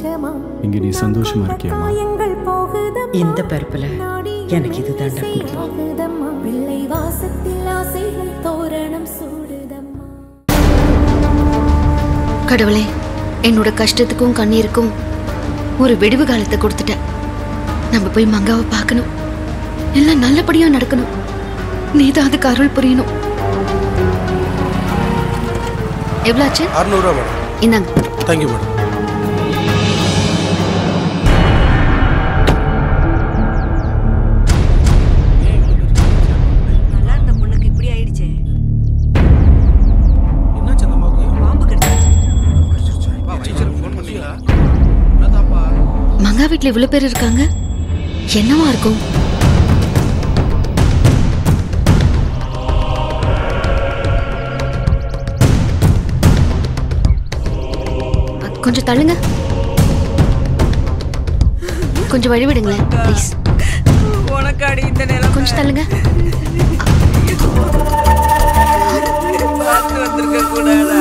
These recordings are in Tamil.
இங்க நீ சந்தோஷமா இருக்கியம்மா இந்த பிறப்புல எனக்கு இது தாண்டா குடும்பம் பிள்ளை வாசத்தில் ஆசைகள் தோரணம் சூடுதம்மா கடவுளே என்னோட கஷ்டத்துக்கும் கண்ணீருக்கும் ஒரு விடிவு காலத்தை கொடுத்துட்டேன் நம்ம போய் மங்காவை பார்க்கணும் எல்லாம் நல்லபடியா நடக்கணும் நீதான் அதுக்கு அருள் புரியணும் எவ்வளோ ஆச்சு அறுநூறுவா மேடம் இந்தாங்க தேங்க்யூ மேடம் நல்லா இருந்த பொண்ணுக்கு இப்படி ஆயிடுச்சே என்னாச்சு அந்த அம்மாவுக்கு பாம்பு கடிச்சிருச்சு ஃபோன் பண்ணீங்களா என்னதாப்பா மங்கா வீட்ல இவ்வளவு பேர் இருக்காங்க என்னவா இருக்கும் அ, கொஞ்சம் தள்ளுங்க கொஞ்சம் வழி விடுங்களேன் ப்ளீஸ் உனக்காடி இந்த நிலம் கொஞ்சம் தள்ளுங்க பார்த்து வந்திருக்க கூடாதா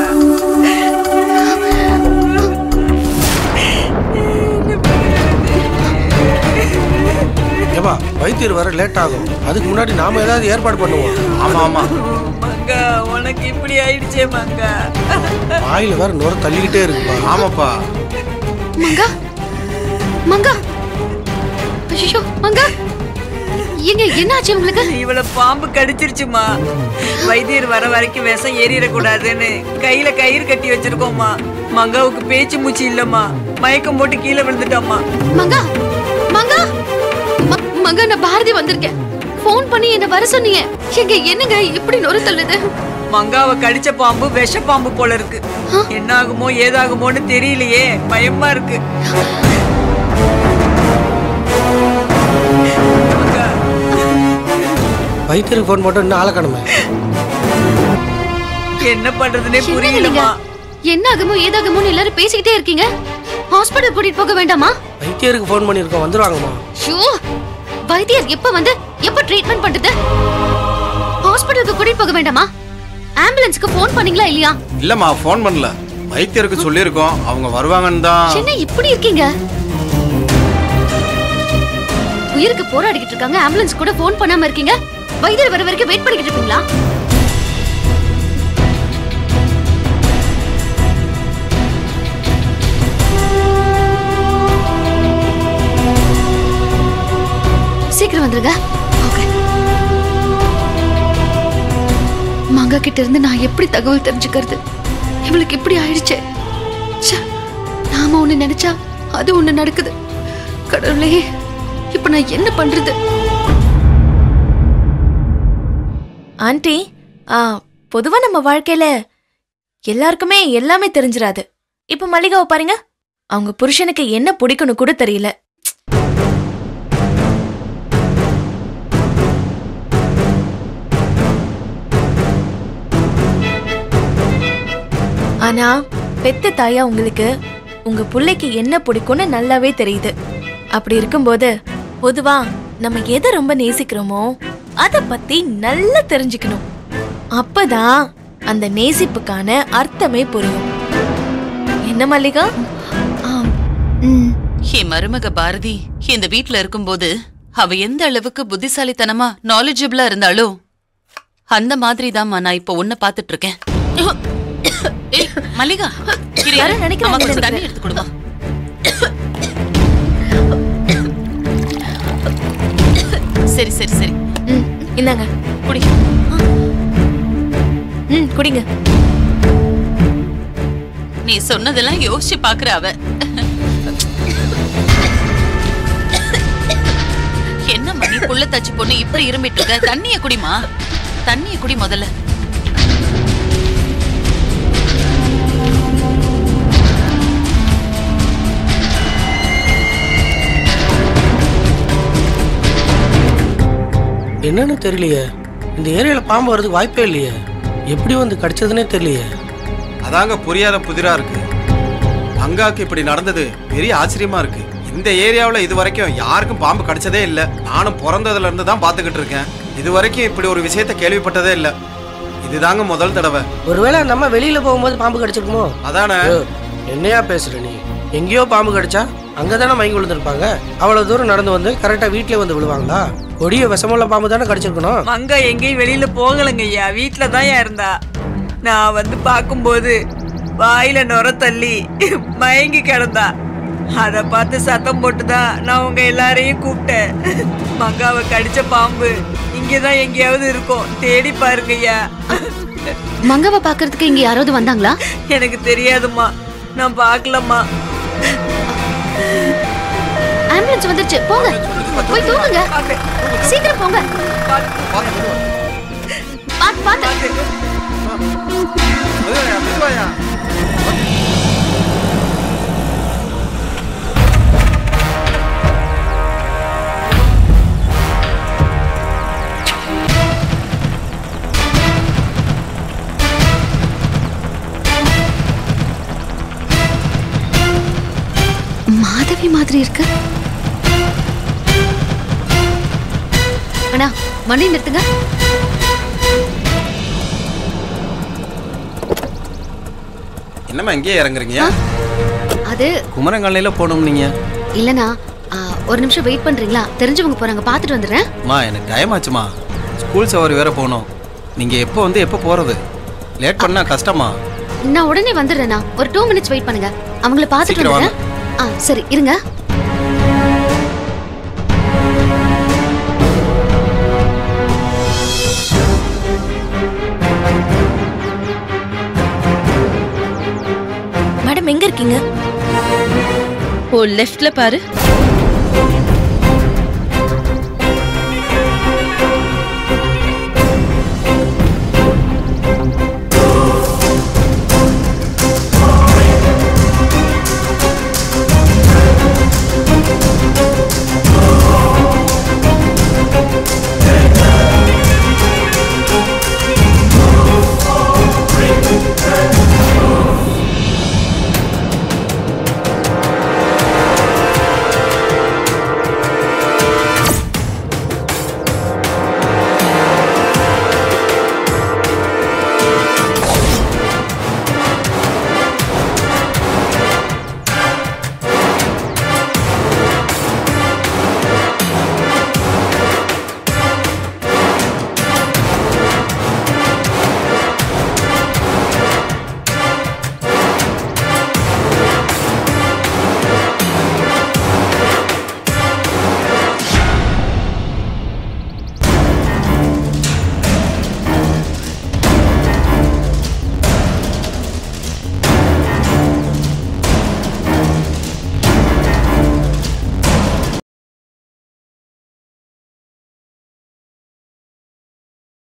ஏப்பா வைத்தியர் வர லேட் ஆகும் அதுக்கு முன்னாடி நாம ஏதாவது ஏற்பாடு பண்ணுவோம் ஆமா ஆமா மங்கா உனக்கு இப்படி ஆயிடுச்சே மங்கா வாயில வேற நுர தள்ளிக்கிட்டே இருக்குப்பா ஆமாப்பா மங்கா மங்கா ஐயோ மங்கா எங்க என்னாச்சு உங்களுக்கு இவள பாம்பு கடிச்சிருச்சுமா வைத்தியர் வர வரைக்கும் விஷம் ஏறிடக்கூடாதுன்னு கையில கயிறு கட்டி வச்சிருக்கோம்மா மங்காவுக்கு பேச்சு மூச்சு இல்லம்மா மயக்கம் போட்டு கீழே விழுந்துட்டாம்மா மங்கா மங்கா ம- மங்கா நான் பாரதி வந்திருக்கேன் ஃபோன் பண்ணி என்ன வர சொன்னீங்க எங்க என்னங்க இப்படி நொறு தள்ளுது மங்காவை கடிச்ச பாம்பு விஷ பாம்பு போல இருக்கு என்ன ஆகுமோ ஏதாகுமோன்னு தெரியலையே பயமா இருக்கு மங்கா, வைத்தியருக்கு ஃபோன் போட்டு இன்னும் ஆளை காணுமே என்ன பண்றதுனே என்னங்க நீங்க புரியலமா என்ன ஆகுமோ ஏதாகுமோன்னு எல்லாரும் பேசிக்கிட்டே இருக்கீங்க ஹாஸ்பிடல் கூட்டிட்டு போக வேண்டாமா வைத்தியருக்கு ஃபோன் பண்ணியிருக்கோம் வந்துருவாங்கம்மா ஷோ வைத்தியர் எப்ப வந்து எப்ப ட்ரீட்மெண்ட் பண்றது ஹாஸ்பிடலுக்கு கூட்டிட்டு போக வேண்டாமா ஆம்புலன்ஸ்க்கு ஃபோன் பண்ணீங்களா இல்லையா இல்லம்மா ஃபோன் பண்ணல வைத்தியருக்கு சொல்லியிருக்கோம் அவங்க வருவாங்கன்னு தான் என்ன இப்படி இருக்கீங்க உயிருக்கு போராடிக்கிட்டு இருக்காங்க ஆம்புலன்ஸ் கூட ஃபோன் பண்ணாம இருக்கீங்க வைத்தியர் வர வரைக்கும் வெயிட் பண்ணிக்கிட்டு இருப்பீங்களா சீக்கிரம் வந்துருங்க ஓகே மங்கா கிட்ட இருந்து நான் எப்படி தகவல் தெரிஞ்சுக்கிறது இவளுக்கு இப்படி ஆயிடுச்சே ச்சே, நாம ஒண்ணு நினைச்சா அது ஒண்ணு நடக்குது கடவுளே இப்ப நான் என்ன பண்றது ஆண்டி ஆ பொதுவா நம்ம வாழ்க்கையில எல்லாருக்குமே எல்லாமே தெரிஞ்சிராது இப்ப மல்லிகாவை பாருங்க அவங்க புருஷனுக்கு என்ன பிடிக்கணும் கூட தெரியல ஆனா பெத்த தாயா உங்களுக்கு உங்க புள்ளைக்கு என்ன பிடிக்கும்னு நல்லாவே தெரியுது அப்படி இருக்கும்போது பொதுவா நம்ம எதை ரொம்ப நேசிக்கிறோமோ அத பத்தி நல்லா தெரிஞ்சுக்கணும் அப்பதான் அந்த நேசிப்புக்கான அர்த்தமே புரியும் என்ன மல்லிகா ஆம், ம், என் மருமக பாரதி இந்த வீட்ல இருக்கும்போது அவ எந்த அளவுக்கு புத்திசாலித்தனமா நாலேஜபிளா இருந்தாலும் அந்த மாதிரி நான் இப்ப உன்னை பாத்துட்டு இருக்கேன் ஏய், மல்லிகா இரு, இரு. யாரோ நினைக்கிறாங்க அம்மா கொஞ்சம் நினைக்கிறேன். தண்ணி எடுத்து கொடுமா சரி சரி சரி ம் இந்தாங்க குடி ம் குடிங்க நீ சொன்னதெல்லாம் யோசிச்சு பாக்குற அவ என்ன மணி புள்ள தச்சு பொண்ணு இப்படி இரும்பிட்டு இருக்க தண்ணிய குடிமா தண்ணிய குடி முதல்ல என்னன்னு தெரியலையே இந்த ஏரியால பாம்பு வரதுக்கு வாய்ப்பே இல்லையே எப்படி வந்து கடிச்சதுன்னே தெரியலையே அதாங்க புரியாத புதிரா இருக்கு அங்காக்கு இப்படி நடந்தது பெரிய ஆச்சரியமா இருக்கு இந்த ஏரியாவுல இது வரைக்கும் யாருக்கும் பாம்பு கடிச்சதே இல்ல நானும் பிறந்ததுல இருந்து தான் பாத்துக்கிட்டு இருக்கேன் இது வரைக்கும் இப்படி ஒரு விஷயத்த கேள்விப்பட்டதே இல்ல இதுதாங்க முதல் தடவை ஒருவேளை நம்ம வெளியில போகும்போது பாம்பு கடிச்சிருக்குமோ அதானே ஐயோ, என்னையா பேசுற நீ எங்கேயோ பாம்பு கடிச்சா அங்கே தானே மயங்கி விழுந்திருப்பாங்க அவ்வளோ தூரம் நடந்து வந்து கரெக்டாக வீட்டிலே வந்து விழுவாங்களா கொடிய விஷமுள்ள பாம்பு தானே கடிச்சிருக்கணும் மங்கா எங்கேயும் வெளியில போகலங்க ஐயா வீட்டுல தான் இருந்தா நான் வந்து பார்க்கும்போது வாயில நுர தள்ளி மயங்கி கிடந்தா அத பார்த்து சத்தம் போட்டுதான் நான் உங்க எல்லாரையும் கூப்பிட்டேன் மங்காவை கடிச்ச பாம்பு இங்கதான் எங்கேயாவது இருக்கும் தேடி பாருங்க ஐயா மங்காவை பாக்குறதுக்கு இங்க யாராவது வந்தாங்களா எனக்கு தெரியாதும்மா நான் பார்க்கலம்மா ஆம்புலன்ஸ் வந்துருச்சு போங்க போய் தூங்குங்க சீக்கிரம் போங்க பாத்து பாத்து மெதுவாயா, மெதுவாயா. மாதவி மாதிரி இருக்கு அண்ணா வண்டி நிறுத்துங்க என்னம்மா இங்கேயே இறங்குறீங்க அது குமரங்காலையில போகணும் நீங்க இல்லனா ஒரு நிமிஷம் வெயிட் பண்றீங்களா தெரிஞ்சவங்க போறாங்க பாத்துட்டு வந்துடுறேன் அம்மா எனக்கு டைம் ஆச்சுமா ஸ்கூல் சவாரி வேற போகணும் நீங்க எப்போ வந்து எப்போ போறது லேட் பண்ணா கஷ்டமா நான் உடனே வந்துடுறேண்ணா ஒரு டூ மினிட்ஸ் வெயிட் பண்ணுங்க அவங்கள பாத்துட்டு சீக்கிரம் வந்துடுறேன் ஆ சரி இருங்க மேடம் எங்க இருக்கீங்க ஓ லெஃப்ட்ல பாரு